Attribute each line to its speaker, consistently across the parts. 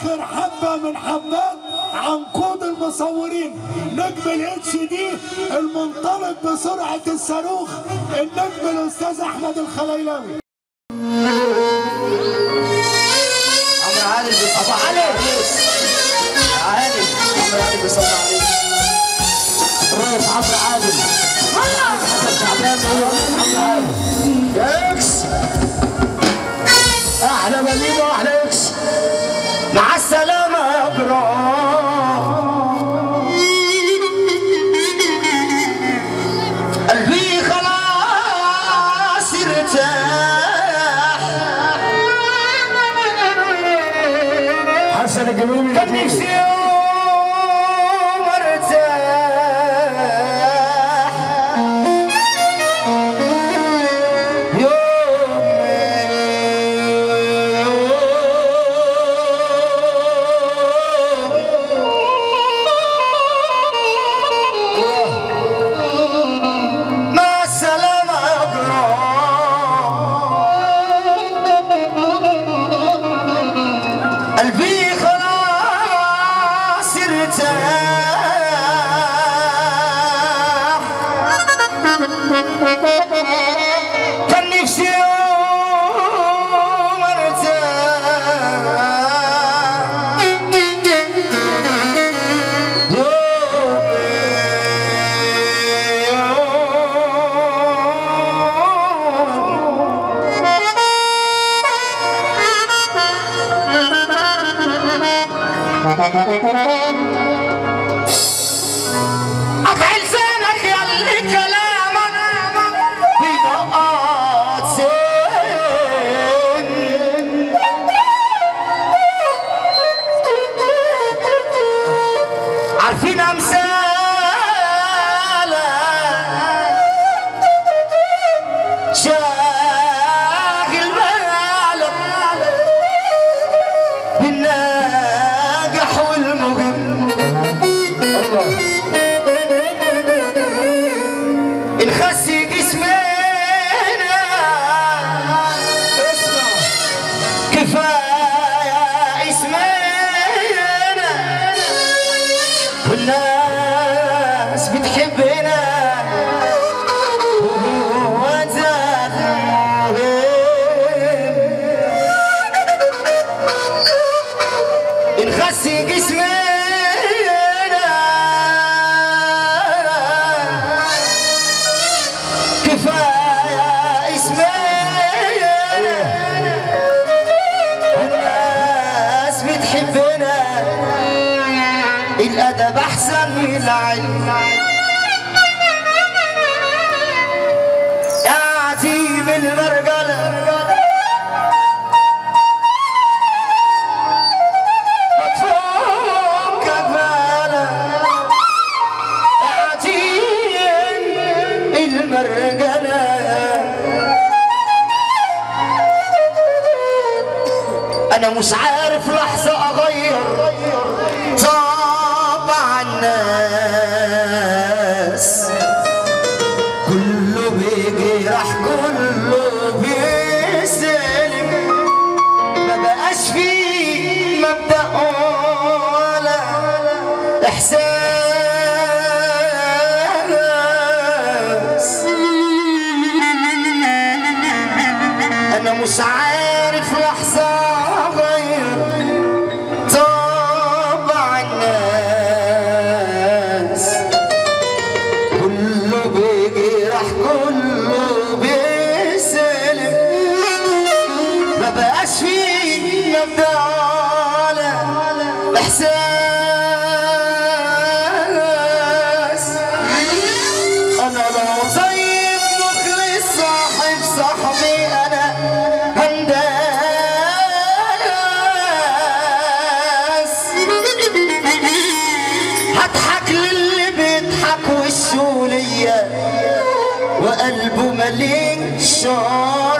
Speaker 1: اخر حبه من حبات عنقود المصورين نجم الاتش دي المنطلق بسرعه الصاروخ النجم الاستاذ احمد الخليلاوي
Speaker 2: عمرو عادل بيصلي عليك عادل عمرو عادل بيصلي عليك الرئيس عمرو عادل حسن شعبان ايوه عمرو عادل يا اكس احلى مليم واحلى اكس مع السلامه يا قلبي خلاص ارتاح
Speaker 1: حسن الجميل
Speaker 2: كان نفسي يوم ارتاح يوم مع السلامة يا جرام قلبي خلاص ارتاح كان نفسي يوم ارتاح أفعل لسانك يلي كلامك بنقاط سن عارفين أمثالك شاغل بالك بالناجح والمهم نخسي جسمنا اسمع كفاية اسمنا والناس بتحبنا وهو زاد مهم. نخسي جسمنا كفاية اسمنا الناس بتحبنا الأدب أحسن من العلم يا عتيب المرجلة مدفون كفالة يا عتيب المرجلة انا مش عارف لحظة اغير طبع الناس كله بيجرح كله بيسلم ما بقاش فيه مبدأ ولا احساس انا مش عارف لحظة اغير طبع الناس كله بيجرح كله بيسلم ما بقاش فيه مبدأ ولا احساس انا لو طيب مخلص صاحب صاحبي انا هنداس هضحك للي بيضحك وشه ليا وقلبه مليء شر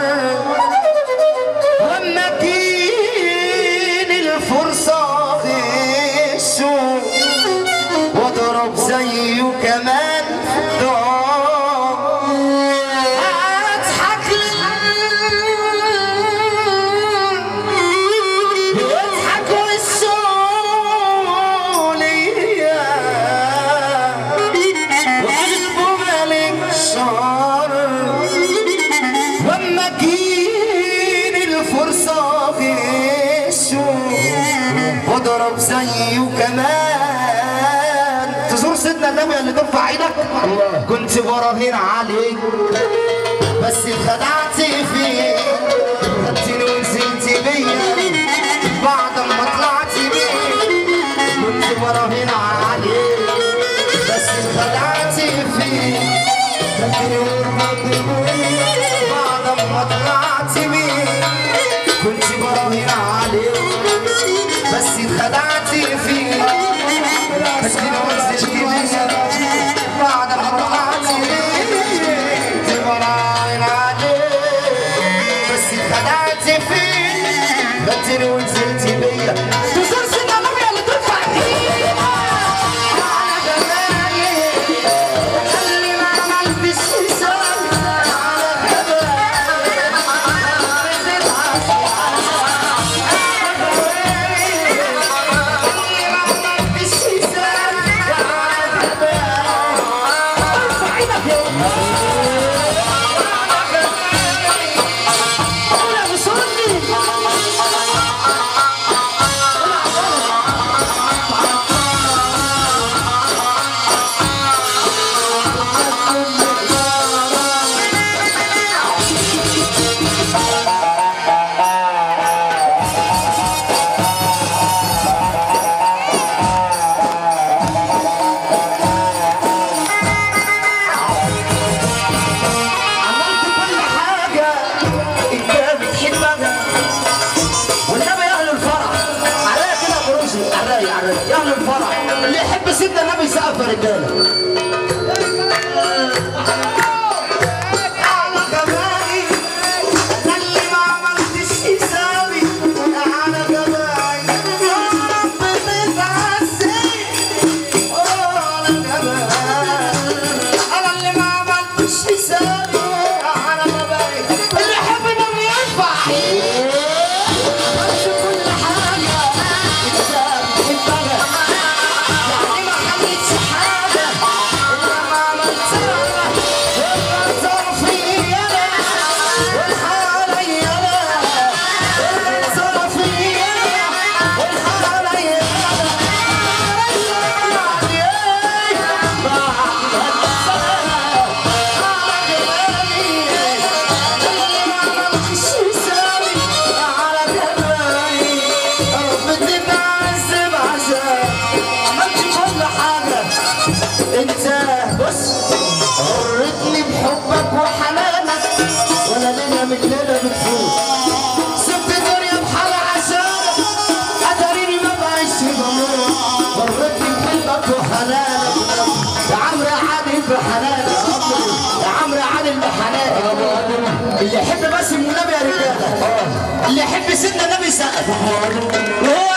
Speaker 2: واما تجيني الفرصة غشه واضرب زيه كمان دار اضحك يضحك وشه واضرب زيه كمان تزور سيدنا النبي اللي ترفع ايدك كنت براهين عليك بس اتخدعت فيك خدتني ونزلت بيا بعد ما طلعت بيك كنت براهين عليك بس اتخدعت فيك خدتني ورمت بيا بعد ما طلعت بيك كنت براهين عليك بس اتخدعت فيك خدتني ونزلت بيا بعد ما طلعت بيك كنت براهين عليك بس اتخدعت فيك خدتني ونزلت بيا تزور سيدنا النبي اللي ترفع ايدك على جمالي اللي ما عملتش حساب على عملت كل حاجة انت بتحبها والنبي يا اهل الفرح عليا كده يا بروسي عليا عليا يا اهل الفرح اللي يحب سيدنا النبي يسقف يا رجاله على جمالي أنا اللي ما عملتش حسابي على جمالي يا رب بتعزي على جمالي انا اللي ما عملتش حسابي على جمالي اللي يحب انه ينفع عملت كل حاجه انت بتحبها يعني ما خليتش حاجه الا ما عملتها الغلطان فيا انا والحال عليا انا الغلطان فيا انا والحال عليا انت بص غرتني بحبك وحنانك ولا ليله من ليله بتفوت سبت الدنيا بحالها عشانك اتاريني ما بعيش بموت غرتني بحبك وحنانك يا عمرو عادل بحنانك يا عمرو عادل بحنانك اللي يحب بس النبي يا رجاله اللي يحب سيدنا النبي سقف وهو